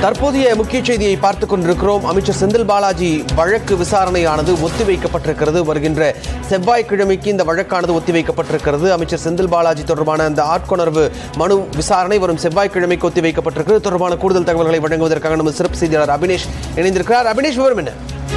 தற்போதைய முக்கிய செய்தியை பார்த்துக் கொண்டிருக்கிறோம் அமைச்சர் செந்தில் பாலாஜி வழக்கு விசாரணையானது ஒத்திவைக்கப்பட்டிருக்கிறது வருகின்ற செவ்வாய்க்கிழமைக்கு இந்த வழக்கானது ஒத்திவைக்கப்பட்டிருக்கிறது அமைச்சர் செந்தில் பாலாஜி தொடர்பான அந்த ஆட்கொணர்வு மனு விசாரணை வரும் செவ்வாய்க்கிழமைக்கு ஒத்திவைக்கப்பட்டிருக்கிறது தொடர்பான கூடுதல் தகவல்களை வழங்குவதற்காக நமது சிறப்பு செய்தியாளர் அபினேஷ் இணைந்திருக்கிறார் அபினேஷ் விவரம் என்ன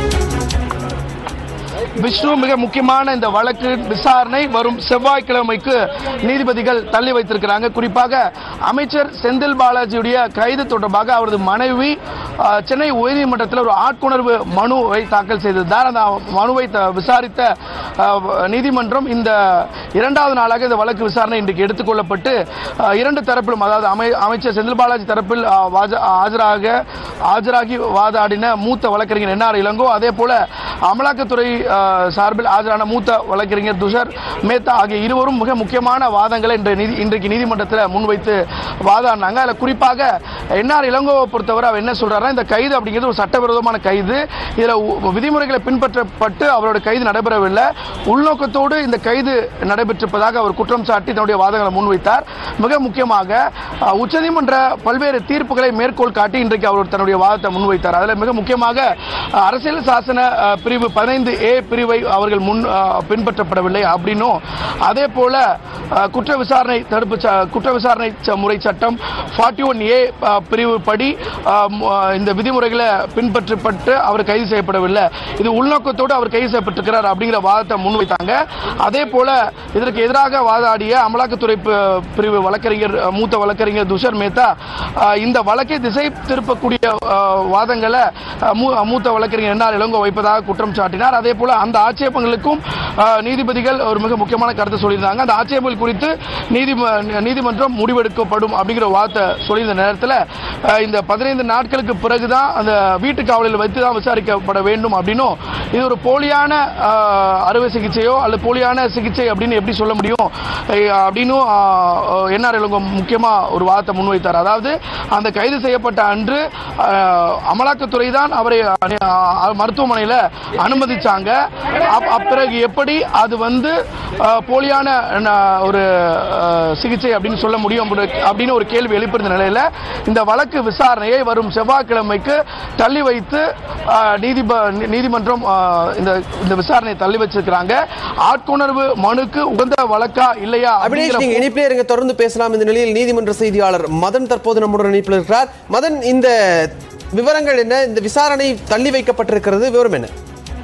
விஷ்ணு மிக முக்கியமான இந்த வழக்கு விசாரணை வரும் செவ்வாய்க்கிழமைக்கு நீதிபதிகள் தள்ளி வைத்திருக்கிறாங்க குறிப்பாக அமைச்சர் செந்தில் பாலாஜியுடைய கைது தொடர்பாக அவரது மனைவி அஹ், சென்னை உயர்நீதிமன்றத்தில் ஒரு ஆட்கொணர்வு மனுவை தாக்கல் செய்திருந்தார் அந்த மனுவை த- விசாரித்த அஹ், நீதிமன்றம் இந்த இரண்டாவது நாளாக இந்த வழக்கு விசாரணை இன்றைக்கு எடுத்துக்கொள்ளப்பட்டு அஹ், இரண்டு தரப்பிலும் அதாவது அமை அமைச்சர் செந்தில் பாலாஜி தரப்பில் அஹ், வாஜ- ஆஜராக ஆஜராகி வாதாடின மூத்த வழக்கறிஞர் என்ஆர் இளங்கோ அதே போல அமலாக்கத்துறை அஹ், சார்பில் ஆஜரான மூத்த வழக்கறிஞர் துஷர் மேத்தா ஆகிய இருவரும் மிக முக்கியமான வாதங்களை இன்று நீதி- இன்றைக்கு நீதிமன்றத்தில் முன்வைத்து வாதாடினாங்க அதில் குறிப்பாக என்ஆர் இளங்கோவை பொறுத்தவரை அவர் என்ன சொல்றாருன்னா இந்த கைது அப்படிங்கிறது ஒரு சட்டவிரோதமான கைது இதில் உ- விதிமுறைகளை பின்பற்றப்பட்டு அவரோட கைது நடைபெறவில்லை உள்நோக்கத்தோடு இந்த கைது நடைபெற்றிருப்பதாக அவர் குற்றம் சாட்டி தன்னுடைய வாதங்களை முன்வைத்தார் மிக முக்கியமாக அஹ், உச்சநீதிமன்ற பல்வேறு தீர்ப்புகளை மேற்கோள் காட்டி இன்றைக்கு அவர் தன்னுடைய வாதத்தை முன்வைத்தார் அதில் மிக முக்கியமாக அஹ், அரசியல் சாசன அஹ், பிரிவு பதினைந்து ஏ பிரிவை அவர்கள் முன் அஹ், பின்பற்றப்படவில்லை அப்படின்னும் அதே போல அஹ், குற்ற விசாரணை தடுப்பு ச- குற்ற விசாரணை ச- முறை சட்டம் ஃபார்ட்டி ஒன் ஏ பிரிவு படி அஹ், மு- அஹ், இந்த விதிமுறைகளை பின்பற்றப்பட்டு அவர் கைது செய்யப்படவில்லை இது உள்நோக்கத்தோடு அவர் கைது செய்யப்பட்டிருக்கிறார் அப்படிங்கிற வாதத்தை முன்வைத்தாங்க அதே போல இதற்கு எதிராக வாதாடிய அமலாக்கத்துறை பி- பிரிவு வழக்கறிஞர் அஹ், மூத்த வழக்கறிஞர் துஷர் மேத்தா அஹ், இந்த வழக்கை திசை திருப்பக்கூடிய அஹ், வாதங்களை அஹ், மூ- மூத்த வழக்கறிஞர் என்ஆர் இளங்கோ வைப்பதாக குற்றம் சாட்டினார் அதே போல அந்த ஆட்சேபங்களுக்கும் அஹ், நீதிபதிகள் ஒரு மிக முக்கியமான கருத்தை சொல்லியிருந்தாங்க அந்த ஆட்சேபங்கள் குறித்து நீதிம நீதிமன்றம் முடிவெடுக்கப்படும் அப்படிங்கிற வார்த்தை சொல்லியிருந்த நேரத்தில் அஹ், இந்த பதினைந்து நாட்களுக்கு பிறகுதான் அந்த வீட்டு காவலில் வைத்து தான் விசாரிக்கப்பட வேண்டும் அப்படின்னும் இது ஒரு போலியான அஹ், அறுவை சிகிச்சையோ அல்லது போலியான சிகிச்சை அப்படின்னு எப்படி சொல்ல முடியும் அஹ், அப்படின்னும் அஹ், என்ஆர் இளங்கோ முக்கியமா ஒரு வார்த்தை முன்வைத்தார் அதாவது அந்த கைது செய்யப்பட்ட அன்று அஹ், அமலாக்கத்துறை தான் அவரை அஹ், மருத்துவமனையில் அனுமதிச்சாங்க அப்- அப்பிறகு எப்படி அது வந்து அஹ், போலியான அஹ், ஒரு அஹ், சிகிச்சை அப்படின்னு சொல்ல முடியும் அப்படி- அப்படின்னு ஒரு கேள்வி எழுப்பியிருந்த நிலையில இந்த வழக்கு விசாரணையை வரும் செவ்வாய்க்கிழமைக்கு தள்ளி வைத்து அஹ், நீதிப நீதிமன்றம் அஹ், இந்த இந்த விசாரணையை தள்ளி வச்சிருக்கிறாங்க ஆட்கொணர்வு மனுக்கு உகந்த வழக்கா இல்லையா அபினேஷ் அப்படிங்கிற நீங்க இணைப்பிலே இருங்க தொடர்ந்து பேசலாம் இந்த நிலையில் நீதிமன்ற செய்தியாளர் மதன் தற்போது நம்முடன் இணைப்பில் இருக்கிறார் மதன் இந்த விவரங்கள் என்ன இந்த விசாரணை தள்ளி வைக்கப்பட்டிருக்கிறது விவரம் என்ன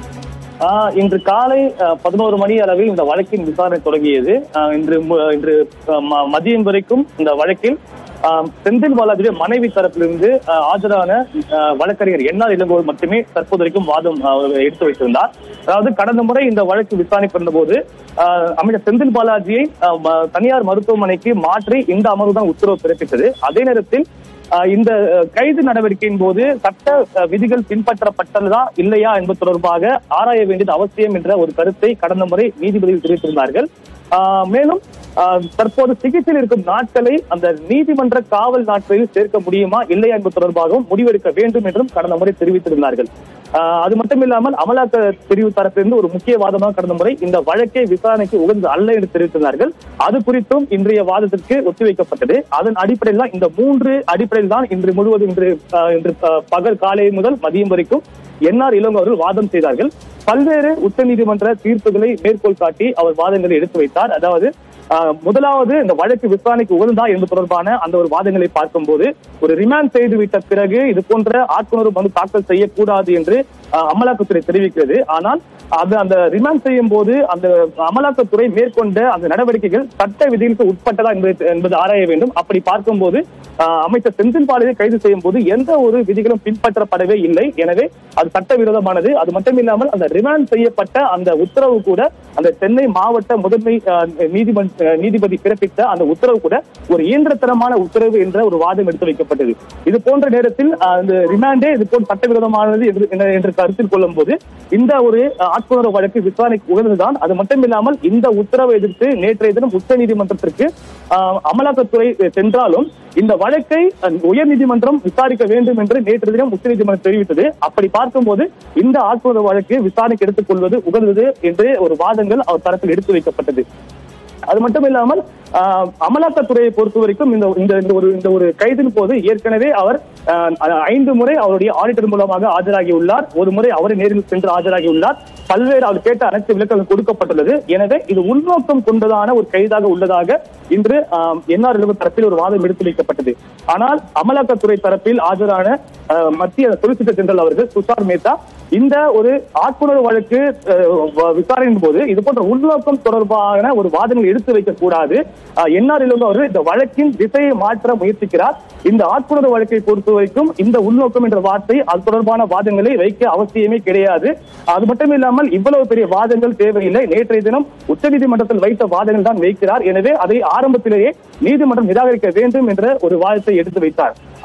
ஆஹ் இன்று காலை பதினோரு மணி அளவில் இந்த வழக்கின் விசாரணை தொடங்கியது ஆஹ் இன்று மு- இன்று ஆஹ் ம- மதியம் வரைக்கும் இந்த வழக்கில் ஆஹ் செந்தில் பாலாஜியுடைய மனைவி தரப்பிலிருந்து ஆஹ் ஆஜரான ஆஹ் வழக்கறிஞர் என்ஆர் இளங்கோ மட்டுமே தற்போது வரைக்கும் வாதம் ஆஹ் எடுத்து வைத்திருந்தார் அதாவது கடந்த முறை இந்த வழக்கு விசாரணை பண்ணபோது ஆஹ் அமைச்சர் செந்தில் பாலாஜியை ஆஹ் ம- தனியார் மருத்துவமனைக்கு மாற்றி இந்த அமர்வு தான் உத்தரவு பிறப்பித்தது அதே நேரத்தில் ஆஹ் இந்த அஹ், கைது நடவடிக்கையின் போது சட்ட அஹ், விதிகள் பின்பற்றப்பட்டதா இல்லையா என்பது தொடர்பாக ஆராய வேண்டியது அவசியம் என்ற ஒரு கருத்தை கடந்த முறை நீதிபதிகள் தெரிவித்திருந்தார்கள் ஆஹ் மேலும் ஆஹ், தற்போது சிகிச்சையில் இருக்கும் நாட்களை அந்த நீதிமன்ற காவல் நாட்களில் சேர்க்க முடியுமா இல்லையா என்பது தொடர்பாகவும் முடிவெடுக்க வேண்டும் என்றும் கடந்த முறை தெரிவித்திருந்தார்கள் ஆஹ், அது மட்டுமில்லாமல் அமலாக்க பிரிவு தரப்பிலிருந்து ஒரு முக்கிய வாதமாக கடந்த முறை இந்த வழக்கை விசாரணைக்கு உகந்தது அல்ல என்று தெரிவித்திருந்தார்கள் அது குறித்தும் இன்றைய வாதத்திற்கு ஒத்திவைக்கப்பட்டது அதன் அடிப்படையில் தான் இந்த மூன்று அடிப்படையில் தான் இன்று முழுவதும் இன்று ஆஹ், இன்று ஆஹ், பகல் காலை முதல் மதியம் வரைக்கும் என்ஆர் இளங்கோ அவர்கள் வாதம் செய்தார்கள் பல்வேறு உச்சநீதிமன்ற தீர்ப்புகளை மேற்கோள் காட்டி அவர் வாதங்களை எடுத்து வைத்தார் அதாவது ஆஹ், முதலாவது இந்த வழக்கு விசாரணைக்கு உகந்தா என்பது தொடர்பான அந்த ஒரு வாதங்களை பார்க்கும்போது ஒரு ரிமாண்ட் செய்து விட்ட பிறகு இது போன்ற ஆட்கொணர்வு மனு தாக்கல் செய்யக்கூடாது என்று ஆஹ், அமலாக்கத்துறை தெரிவிக்கிறது ஆனால் அது அந்த ரிமாண்ட் செய்யும் போது அந்த அமலாக்கத்துறை மேற்கொண்ட அந்த நடவடிக்கைகள் சட்ட விதிகளுக்கு உட்பட்டதா என்பது என்பது ஆராய வேண்டும் அப்படி பார்க்கும்போது ஆஹ், அமைச்சர் செந்தில் பாலாஜியை கைது செய்யும் போது எந்த ஒரு விதிகளும் பின்பற்றப்படவே இல்லை எனவே அது சட்டவிரோதமானது அது மட்டும் இல்லாமல் அந்த ரிமாண்ட் செய்யப்பட்ட அந்த உத்தரவு கூட அந்த சென்னை மாவட்ட முதன்மை ஆஹ், நீதிமன்ற ஆஹ், நீதிபதி பிறப்பித்த அந்த உத்தரவு கூட ஒரு இயந்திரத்தனமான உத்தரவு என்ற ஒரு வாதம் எடுத்து வைக்கப்பட்டது இது போன்ற நேரத்தில் ஆஹ், இந்த ரிமாண்டே இது போன்ற சட்டவிரோதமானது என்று- என்ற- என்று கருத்தில் கொள்ளும் போது இந்த ஒரு ஆஹ், ஆட்கொணர்வு வழக்கு விசாரணைக்கு உகந்ததுதான் அது மட்டும் இல்லாமல் இந்த உத்தரவை எதிர்த்து நேற்றைய தினம் உச்ச நீதிமன்றத்திற்கு அமலாக்கத்துறை சென்றாலும் இந்த வழக்கை அஹ், உயர்நீதிமன்றம் விசாரிக்க வேண்டும் என்று நேற்று தினம் உச்சநீதிமன்றம் தெரிவித்தது அப்படி பார்க்கும்போது இந்த ஆட்கொணர்வு வழக்கு விசாரணைக்கு எடுத்துக் கொள்வது உகந்தது என்று ஒரு வாதங்கள் அவர் தரப்பில் எடுத்து வைக்கப்பட்டது அது மட்டும் இல்லாமல் ஆஹ், அமலாக்கத்துறையை பொறுத்த வரைக்கும் இந்த இந்த இந்த ஒரு இந்த ஒரு கைதின் போது ஏற்கனவே அவர் ஆஹ், ஐந்து முறை அவருடைய ஆடிட்டர் மூலமாக ஆஜராகி உள்ளார் ஒரு முறை அவரை நேரில் சென்று ஆஜராகி உள்ளார் பல்வேறு அவர் கேட்ட அனைத்து விளக்கங்கள் கொடுக்கப்பட்டுள்ளது எனவே இது உள்நோக்கம் கொண்டதான ஒரு கைதாக உள்ளதாக இன்று என்ஆர் இளவு தரப்பில் ஒரு வாதம் எடுத்து வைக்கப்பட்டது ஆனால் அமலாக்கத்துறை தரப்பில் ஆஜரான ஆஹ், மத்திய சொலிசிட்டர் ஜெனரல் அவர்கள் துஷார் மேத்தா இந்த ஒரு ஆட்கொணர்வு வழக்கு அஹ், வ- விசாரணையின் போது இது போன்ற உள்நோக்கம் தொடர்பான ஒரு வாதங்கள் எடுத்து வைக்க கூடாது என்ஆர் இளவு அவர்கள் இந்த வழக்கின் திசையை மாற்ற முயற்சிக்கிறார் இந்த ஆட்கொணர்வு வழக்கை பொறுத்த வரைக்கும் இந்த உள்நோக்கம் என்ற வார்த்தை அது தொடர்பான வாதங்களை வைக்க அவசியமே கிடையாது அது மட்டும் இல்லாமல் இவ்வளவு பெரிய வாதங்கள் தேவையில்லை நேற்றைய தினம் உச்சநீதிமன்றத்தில் வைத்த வாதங்கள் தான் வைக்கிறார் எனவே அதை ஆரம்பத்திலேயே நீதிமன்றம் நிராகரிக்க வேண்டும் என்ற ஒரு வாதத்தை எடுத்து வைத்தார்